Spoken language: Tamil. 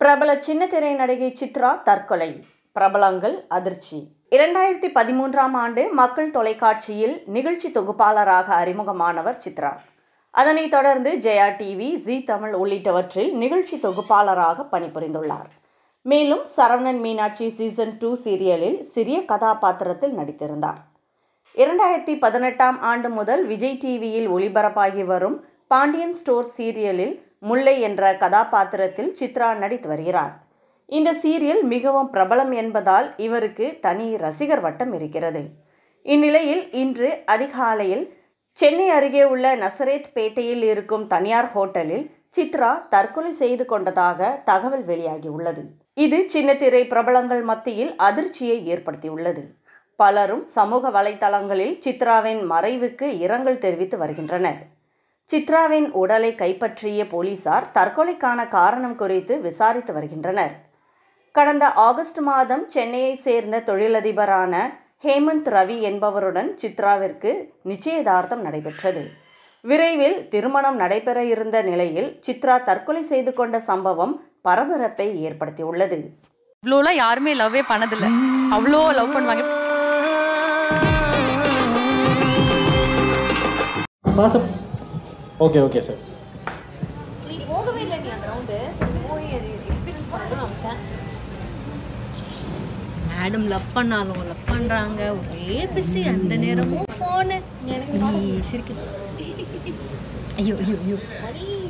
பிரபல சின்னத்திரை நடிகை சித்ரா தற்கொலை பிரபலங்கள் அதிர்ச்சி இரண்டாயிரத்தி பதிமூன்றாம் ஆண்டு மக்கள் தொலைக்காட்சியில் நிகழ்ச்சி தொகுப்பாளராக அறிமுகமானவர் சித்ரா அதனைத் தொடர்ந்து ஜெயா டிவி ஜி தமிழ் உள்ளிட்டவற்றில் நிகழ்ச்சி தொகுப்பாளராக பணிபுரிந்துள்ளார் மேலும் சரவணன் மீனாட்சி சீசன் டூ சீரியலில் சிறிய கதாபாத்திரத்தில் நடித்திருந்தார் இரண்டாயிரத்தி பதினெட்டாம் ஆண்டு முதல் விஜய் டிவியில் ஒளிபரப்பாகி வரும் பாண்டியன் ஸ்டோர் சீரியலில் முல்லை என்ற கதாபாத்திரத்தில் சித்ரா நடித்து வருகிறார் இந்த சீரியல் மிகவும் பிரபலம் என்பதால் இவருக்கு தனி ரசிகர் வட்டம் இருக்கிறது இந்நிலையில் இன்று அதிகாலையில் சென்னை அருகே உள்ள நசரேத் பேட்டையில் இருக்கும் தனியார் ஹோட்டலில் சித்ரா தற்கொலை செய்து கொண்டதாக தகவல் வெளியாகியுள்ளது இது சின்னத்திரை பிரபலங்கள் மத்தியில் அதிர்ச்சியை ஏற்படுத்தியுள்ளது பலரும் சமூக வலைதளங்களில் சித்ராவின் மறைவுக்கு இரங்கல் தெரிவித்து வருகின்றனர் சித்ராவின் உடலை கைப்பற்றிய போலீசார் தற்கொலைக்கான காரணம் குறித்து விசாரித்து வருகின்றனர் கடந்த ஆகஸ்ட் மாதம் சென்னையை சேர்ந்த தொழிலதிபரான ஹேமந்த் ரவி என்பவருடன் சித்ராவிற்கு நிச்சயதார்த்தம் நடைபெற்றது விரைவில் திருமணம் நடைபெற இருந்த நிலையில் சித்ரா தற்கொலை செய்து கொண்ட சம்பவம் பரபரப்பை ஏற்படுத்தியுள்ளது இவ்வளோலாம் யாருமே லவ்வே பண்ணதில்ல அவ்வளோ லவ் பண்ணுவாங்க மாசம் ஓகே ஓகே சார் நீ போகவே இல்லை நீ அந்த ரவுண்டு போய் அது எக்ஸ்பீரியன்ஸ் பண்ணணும்னு நினச்சேன் மேடம் லவ் பண்ணாலும் லவ் பண்ணுறாங்க ஒரே பிஸி அந்த நேரமும் ஃபோனு எனக்கு சிரிக்க ஐயோ ஐயோ ஐயோ